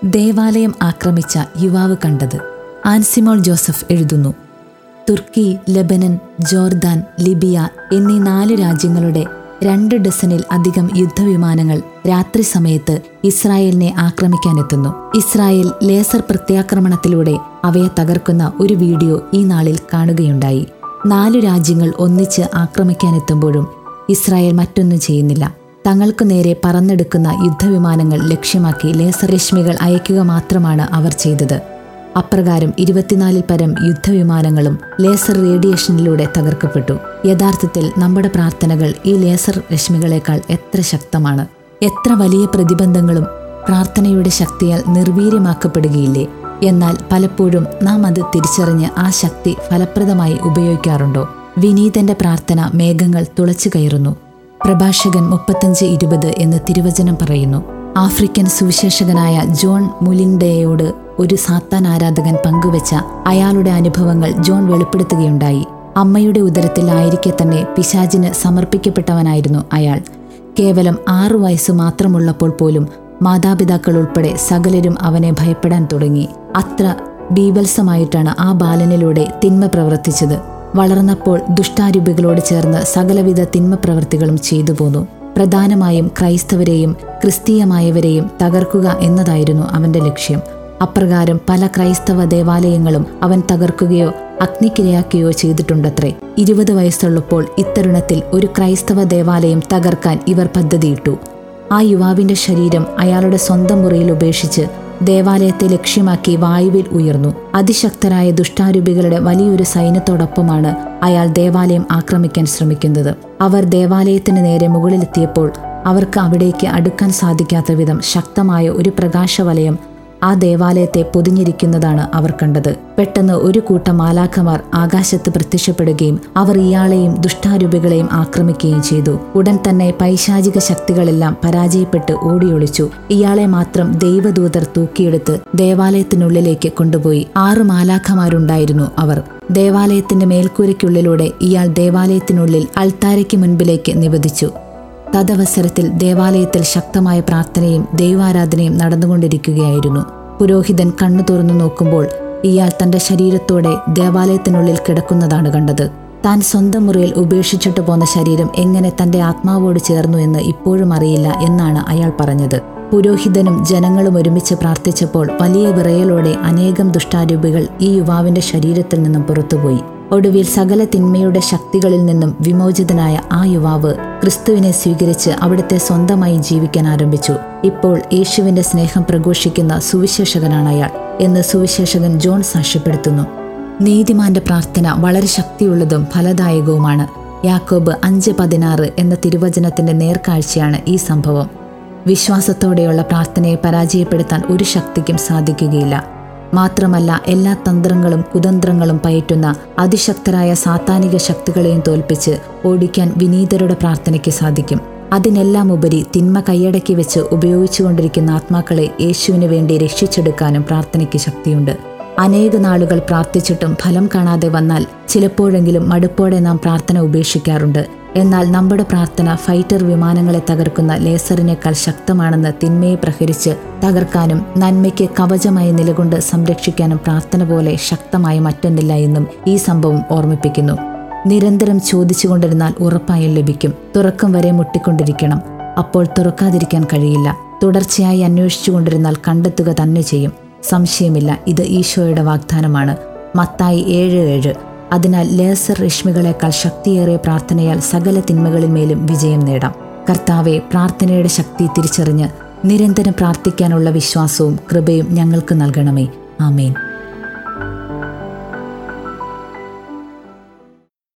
ദേവാലയം ആക്രമിച്ച യുവാവ് കണ്ടത് ആൻസിമോൾ ജോസഫ് എഴുതുന്നു തുർക്കി ലെബനൻ ജോർദാൻ ലിബിയ എന്നീ നാല് രാജ്യങ്ങളുടെ രണ്ട് ഡസനിൽ അധികം യുദ്ധവിമാനങ്ങൾ രാത്രി സമയത്ത് ഇസ്രായേലിനെ ആക്രമിക്കാനെത്തുന്നു ഇസ്രായേൽ ലേസർ പ്രത്യാക്രമണത്തിലൂടെ അവയെ തകർക്കുന്ന ഒരു വീഡിയോ ഈ നാളിൽ കാണുകയുണ്ടായി നാലു രാജ്യങ്ങൾ ഒന്നിച്ച് ആക്രമിക്കാനെത്തുമ്പോഴും ഇസ്രായേൽ മറ്റൊന്നും ചെയ്യുന്നില്ല തങ്ങൾക്കു നേരെ പറന്നെടുക്കുന്ന യുദ്ധവിമാനങ്ങൾ ലക്ഷ്യമാക്കി ലേസർ രശ്മികൾ അയക്കുക മാത്രമാണ് അവർ ചെയ്തത് അപ്രകാരം ഇരുപത്തിനാലിൽ പരം യുദ്ധവിമാനങ്ങളും ലേസർ റേഡിയേഷനിലൂടെ തകർക്കപ്പെട്ടു യഥാർത്ഥത്തിൽ നമ്മുടെ പ്രാർത്ഥനകൾ ഈ ലേസർ രശ്മികളെക്കാൾ എത്ര ശക്തമാണ് എത്ര വലിയ പ്രതിബന്ധങ്ങളും പ്രാർത്ഥനയുടെ ശക്തിയാൽ നിർവീര്യമാക്കപ്പെടുകയില്ലേ എന്നാൽ പലപ്പോഴും നാം അത് തിരിച്ചറിഞ്ഞ് ആ ശക്തി ഫലപ്രദമായി ഉപയോഗിക്കാറുണ്ടോ വിനീതന്റെ പ്രാർത്ഥന മേഘങ്ങൾ തുളച്ചു കയറുന്നു പ്രഭാഷകൻ മുപ്പത്തഞ്ച് ഇരുപത് എന്ന് തിരുവചനം പറയുന്നു ആഫ്രിക്കൻ സുവിശേഷകനായ ജോൺ മുലിൻഡയോട് ഒരു സാത്താൻ ആരാധകൻ പങ്കുവച്ച അയാളുടെ അനുഭവങ്ങൾ ജോൺ വെളിപ്പെടുത്തുകയുണ്ടായി അമ്മയുടെ ഉദരത്തിൽ ആയിരിക്കെ തന്നെ പിശാചിന് സമർപ്പിക്കപ്പെട്ടവനായിരുന്നു അയാൾ കേവലം ആറു വയസ്സ് മാത്രമുള്ളപ്പോൾ പോലും മാതാപിതാക്കൾ ഉൾപ്പെടെ സകലരും അവനെ ഭയപ്പെടാൻ തുടങ്ങി അത്ര ബീഭത്സമായിട്ടാണ് ആ ബാലനിലൂടെ തിന്മ പ്രവർത്തിച്ചത് വളർന്നപ്പോൾ ദുഷ്ടാരൂപികളോട് ചേർന്ന് സകലവിധ തിന്മ പ്രവൃത്തികളും ചെയ്തു പോന്നു പ്രധാനമായും ക്രൈസ്തവരെയും ക്രിസ്തീയമായവരെയും തകർക്കുക എന്നതായിരുന്നു അവന്റെ ലക്ഷ്യം അപ്രകാരം പല ക്രൈസ്തവ ദേവാലയങ്ങളും അവൻ തകർക്കുകയോ അഗ്നിക്കിരയാക്കുകയോ ചെയ്തിട്ടുണ്ടത്രേ ഇരുപത് വയസ്സുള്ളപ്പോൾ ഇത്തരുണത്തിൽ ഒരു ക്രൈസ്തവ ദേവാലയം തകർക്കാൻ ഇവർ പദ്ധതിയിട്ടു ആ യുവാവിന്റെ ശരീരം അയാളുടെ സ്വന്തം മുറിയിൽ ഉപേക്ഷിച്ച് ദേവാലയത്തെ ലക്ഷ്യമാക്കി വായുവിൽ ഉയർന്നു അതിശക്തരായ ദുഷ്ടാരൂപികളുടെ വലിയൊരു സൈന്യത്തോടൊപ്പമാണ് അയാൾ ദേവാലയം ആക്രമിക്കാൻ ശ്രമിക്കുന്നത് അവർ ദേവാലയത്തിന് നേരെ മുകളിലെത്തിയപ്പോൾ അവർക്ക് അവിടേക്ക് അടുക്കാൻ സാധിക്കാത്ത വിധം ശക്തമായ ഒരു പ്രകാശവലയം ആ ദേവാലയത്തെ പൊതിഞ്ഞിരിക്കുന്നതാണ് അവർ കണ്ടത് പെട്ടെന്ന് ഒരു കൂട്ടം മാലാഖമാർ ആകാശത്ത് പ്രത്യക്ഷപ്പെടുകയും അവർ ഇയാളെയും ദുഷ്ടാരൂപികളെയും ആക്രമിക്കുകയും ചെയ്തു ഉടൻ തന്നെ പൈശാചിക ശക്തികളെല്ലാം പരാജയപ്പെട്ട് ഓടിയൊളിച്ചു ഇയാളെ മാത്രം ദൈവദൂതർ തൂക്കിയെടുത്ത് ദേവാലയത്തിനുള്ളിലേക്ക് കൊണ്ടുപോയി ആറ് മാലാഖമാരുണ്ടായിരുന്നു അവർ ദേവാലയത്തിന്റെ മേൽക്കൂരയ്ക്കുള്ളിലൂടെ ഇയാൾ ദേവാലയത്തിനുള്ളിൽ അൾത്താരയ്ക്ക് മുൻപിലേക്ക് നിവദിച്ചു തദവസരത്തിൽ ദേവാലയത്തിൽ ശക്തമായ പ്രാർത്ഥനയും ദൈവാരാധനയും നടന്നുകൊണ്ടിരിക്കുകയായിരുന്നു പുരോഹിതൻ കണ്ണു തുറന്നു നോക്കുമ്പോൾ ഇയാൾ തന്റെ ശരീരത്തോടെ ദേവാലയത്തിനുള്ളിൽ കിടക്കുന്നതാണ് കണ്ടത് താൻ സ്വന്തം മുറിയിൽ ഉപേക്ഷിച്ചിട്ട് പോന്ന ശരീരം എങ്ങനെ തന്റെ ആത്മാവോട് ചേർന്നു എന്ന് ഇപ്പോഴും അറിയില്ല എന്നാണ് അയാൾ പറഞ്ഞത് പുരോഹിതനും ജനങ്ങളും ഒരുമിച്ച് പ്രാർത്ഥിച്ചപ്പോൾ വലിയ വിറയലോടെ അനേകം ദുഷ്ടാരൂപികൾ ഈ യുവാവിന്റെ ശരീരത്തിൽ നിന്നും പുറത്തുപോയി ഒടുവിൽ സകല തിന്മയുടെ ശക്തികളിൽ നിന്നും വിമോചിതനായ ആ യുവാവ് ക്രിസ്തുവിനെ സ്വീകരിച്ച് അവിടുത്തെ സ്വന്തമായി ജീവിക്കാൻ ആരംഭിച്ചു ഇപ്പോൾ യേശുവിന്റെ സ്നേഹം പ്രഘോഷിക്കുന്ന സുവിശേഷകനാണ് അയാൾ എന്ന് സുവിശേഷകൻ ജോൺ സാക്ഷ്യപ്പെടുത്തുന്നു നീതിമാന്റെ പ്രാർത്ഥന വളരെ ശക്തിയുള്ളതും ഫലദായകവുമാണ് യാക്കോബ് അഞ്ച് പതിനാറ് എന്ന തിരുവചനത്തിന്റെ നേർക്കാഴ്ചയാണ് ഈ സംഭവം വിശ്വാസത്തോടെയുള്ള പ്രാർത്ഥനയെ പരാജയപ്പെടുത്താൻ ഒരു ശക്തിക്കും സാധിക്കുകയില്ല മാത്രമല്ല എല്ലാ തന്ത്രങ്ങളും കുതന്ത്രങ്ങളും പയറ്റുന്ന അതിശക്തരായ സാത്താനിക ശക്തികളെയും തോൽപ്പിച്ച് ഓടിക്കാൻ വിനീതരുടെ പ്രാർത്ഥനയ്ക്ക് സാധിക്കും അതിനെല്ലാം ഉപരി തിന്മ കൈയടക്കി വെച്ച് ഉപയോഗിച്ചുകൊണ്ടിരിക്കുന്ന ആത്മാക്കളെ യേശുവിന് വേണ്ടി രക്ഷിച്ചെടുക്കാനും പ്രാർത്ഥനയ്ക്ക് ശക്തിയുണ്ട് അനേക നാളുകൾ പ്രാർത്ഥിച്ചിട്ടും ഫലം കാണാതെ വന്നാൽ ചിലപ്പോഴെങ്കിലും മടുപ്പോടെ നാം പ്രാർത്ഥന ഉപേക്ഷിക്കാറുണ്ട് എന്നാൽ നമ്മുടെ പ്രാർത്ഥന ഫൈറ്റർ വിമാനങ്ങളെ തകർക്കുന്ന ലേസറിനേക്കാൾ ശക്തമാണെന്ന് തിന്മയെ പ്രഹരിച്ച് തകർക്കാനും നന്മയ്ക്ക് കവചമായി നിലകൊണ്ട് സംരക്ഷിക്കാനും പ്രാർത്ഥന പോലെ ശക്തമായി മറ്റൊന്നില്ല എന്നും ഈ സംഭവം ഓർമ്മിപ്പിക്കുന്നു നിരന്തരം ചോദിച്ചുകൊണ്ടിരുന്നാൽ ഉറപ്പായും ലഭിക്കും തുറക്കം വരെ മുട്ടിക്കൊണ്ടിരിക്കണം അപ്പോൾ തുറക്കാതിരിക്കാൻ കഴിയില്ല തുടർച്ചയായി അന്വേഷിച്ചുകൊണ്ടിരുന്നാൽ കണ്ടെത്തുക തന്നെ ചെയ്യും സംശയമില്ല ഇത് ഈശോയുടെ വാഗ്ദാനമാണ് മത്തായി ഏഴ് ഏഴ് അതിനാൽ ലേസർ രശ്മികളെക്കാൾ ശക്തിയേറിയ പ്രാർത്ഥനയാൽ സകല തിന്മകളിൽ മേലും വിജയം നേടാം കർത്താവെ പ്രാർത്ഥനയുടെ ശക്തി തിരിച്ചറിഞ്ഞ് നിരന്തരം പ്രാർത്ഥിക്കാനുള്ള വിശ്വാസവും കൃപയും ഞങ്ങൾക്ക് നൽകണമേ ആമേൻ